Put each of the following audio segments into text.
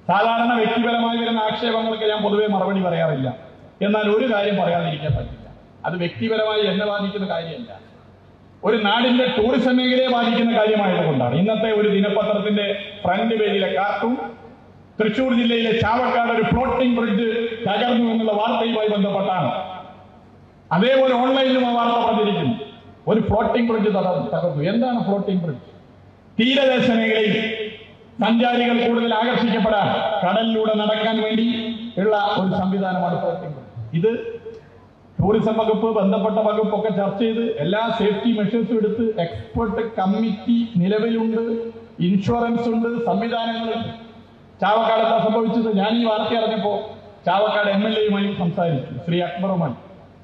സാധാരണ വ്യക്തിപരമായി വരുന്ന ആക്ഷേപങ്ങൾക്ക് ഞാൻ പൊതുവെ മറുപടി പറയാറില്ല എന്നാൽ ഒരു കാര്യം പറയാതിരിക്കാൻ പറ്റില്ല അത് വ്യക്തിപരമായി എന്നെ ബാധിക്കുന്ന കാര്യമല്ല ഒരു നാടിന്റെ ടൂറിസം മേഖലയെ ബാധിക്കുന്ന കാര്യമായതുകൊണ്ടാണ് ഇന്നത്തെ ഒരു ദിനപത്രത്തിന്റെ ഫ്രണ്ട് പേജിലെ കാർട്ടൂൺ തൃശൂർ ജില്ലയിലെ ചാവക്കാട് ഒരു ഫ്ലോട്ടിംഗ് ബ്രിഡ്ജ് തകർന്നു എന്നുള്ള വാർത്തയുമായി ബന്ധപ്പെട്ടാണ് അതേപോലെ ഓൺലൈനിലും ആ വാർത്ത പ്രചരിക്കുന്നു ഒരു ഫ്ലോട്ടിംഗ് ബ്രിഡ്ജ് തകർന്നു തകർന്നു എന്താണ് ഫ്ലോട്ടിംഗ് ബ്രിഡ്ജ് തീരദേശ മേഖലയിൽ സഞ്ചാരികൾ കൂടുതൽ ആകർഷിക്കപ്പെടാൻ കടലിലൂടെ നടക്കാൻ വേണ്ടി ഉള്ള ഒരു സംവിധാനമാണ് ഫ്ലോട്ടിംഗ് ബ്രിഡ്ജ് ഇത് ടൂറിസം വകുപ്പ് ബന്ധപ്പെട്ട വകുപ്പൊക്കെ ചർച്ച ചെയ്ത് എല്ലാ സേഫ്റ്റി മെഷേഴ്സും എടുത്ത് എക്സ്പെർട്ട് കമ്മിറ്റി നിലവിലുണ്ട് ഇൻഷുറൻസ് ഉണ്ട് സംവിധാനങ്ങളുണ്ട് ചാവക്കാട് എന്താ സംഭവിച്ചത് ഞാൻ ഈ വാർത്ത അറിഞ്ഞപ്പോ ചാവക്കാട് എം എൽ എയുമായി സംസാരിച്ചു ശ്രീ അക്ബറുമായി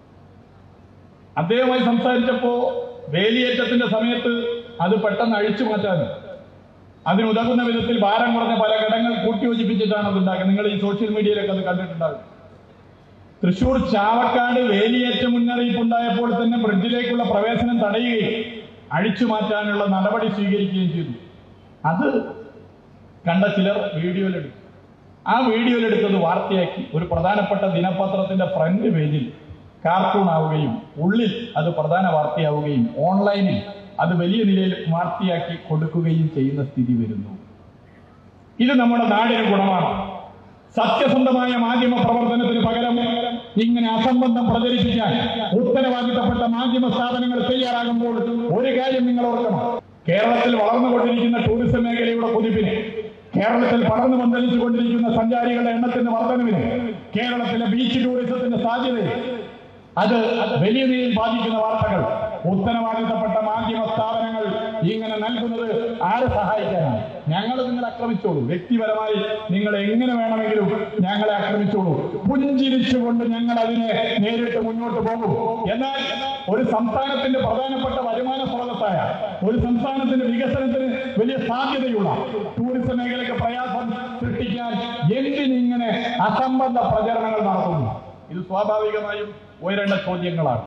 അദ്ദേഹവുമായി സംസാരിച്ചപ്പോ വേലിയേറ്റത്തിന്റെ സമയത്ത് അത് പെട്ടെന്ന് അഴിച്ചു മാറ്റാൻ അതിനുതകുന്ന വിധത്തിൽ ഭാരം കുറഞ്ഞ പല ഘടകങ്ങൾ കൂട്ടിയോജിപ്പിച്ചിട്ടാണ് അത് ഉണ്ടാക്കുന്നത് നിങ്ങൾ ഈ സോഷ്യൽ മീഡിയയിലൊക്കെ അത് കണ്ടിട്ടുണ്ടാകും തൃശൂർ ചാവക്കാട് വേലിയേറ്റ മുന്നറിയിപ്പ് ഉണ്ടായപ്പോൾ തന്നെ ബ്രിഡ്ജിലേക്കുള്ള പ്രവേശനം തടയുകയും അഴിച്ചു മാറ്റാനുള്ള നടപടി സ്വീകരിക്കുകയും ചെയ്തു അത് കണ്ട ചിലർ വീഡിയോയിലെടുത്തു ആ വീഡിയോയിലെടുത്തത് വാർത്തയാക്കി ഒരു പ്രധാനപ്പെട്ട ദിനപത്രത്തിന്റെ ഫ്രണ്ട് പേജിൽ കാർട്ടൂൺ ആവുകയും ഉള്ളിൽ അത് പ്രധാന വാർത്തയാവുകയും ഓൺലൈനിൽ അത് വലിയ നിലയിൽ വാർത്തയാക്കി കൊടുക്കുകയും ചെയ്യുന്ന സ്ഥിതി വരുന്നു ഇത് നമ്മുടെ നാടിന് ഗുണമാണ് സത്യസന്ധമായ മാധ്യമ പ്രവർത്തനത്തിന് പകരം ഇങ്ങനെ അസംബന്ധം പ്രചരിപ്പിക്കാൻ ഉത്തരവാദിത്തപ്പെട്ട മാധ്യമ സ്ഥാപനങ്ങൾ തയ്യാറാകുമ്പോൾ ഒരു കാര്യം നിങ്ങൾ ഓർക്കണം കേരളത്തിൽ വളർന്നുകൊണ്ടിരിക്കുന്ന ടൂറിസം മേഖലയുടെ കുതിപ്പിന് കേരളത്തിൽ പടർന്നു പന്തലിച്ചു കൊണ്ടിരിക്കുന്ന സഞ്ചാരികളുടെ എണ്ണത്തിന്റെ വർധനവിന് കേരളത്തിലെ ബീച്ച് ടൂറിസത്തിന്റെ സാധ്യതയെ അത് വലിയ നിലയിൽ ബാധിക്കുന്ന വാർത്തകൾ ഉത്തരവാദിത്തപ്പെട്ട മാധ്യമ സ്ഥാപനങ്ങൾ ഇങ്ങനെ നൽകുന്നത് ആരെ സഹായിക്കാനാണ് ഞങ്ങൾ നിങ്ങളെ ആക്രമിച്ചോളൂ വ്യക്തിപരമായി നിങ്ങൾ എങ്ങനെ വേണമെങ്കിലും ഞങ്ങളെ ആക്രമിച്ചോളൂ പുഞ്ചിരിച്ചുകൊണ്ട് ഞങ്ങൾ അതിനെ നേരിട്ട് മുന്നോട്ട് പോകും എന്നാൽ ഒരു സംസ്ഥാനത്തിന്റെ പ്രധാനപ്പെട്ട വരുമാന സ്രോതസ്സായ ഒരു സംസ്ഥാനത്തിന്റെ വികസനത്തിന് വലിയ സാധ്യതയുള്ള ടൂറിസം മേഖലയ്ക്ക് പ്രയാസം സൃഷ്ടിക്കാൻ എന്തിനിങ്ങനെ അസംബന്ധ പ്രചരണങ്ങൾ നടത്തുന്നു ഇത് സ്വാഭാവികമായും ഉയരേണ്ട ചോദ്യങ്ങളാണ്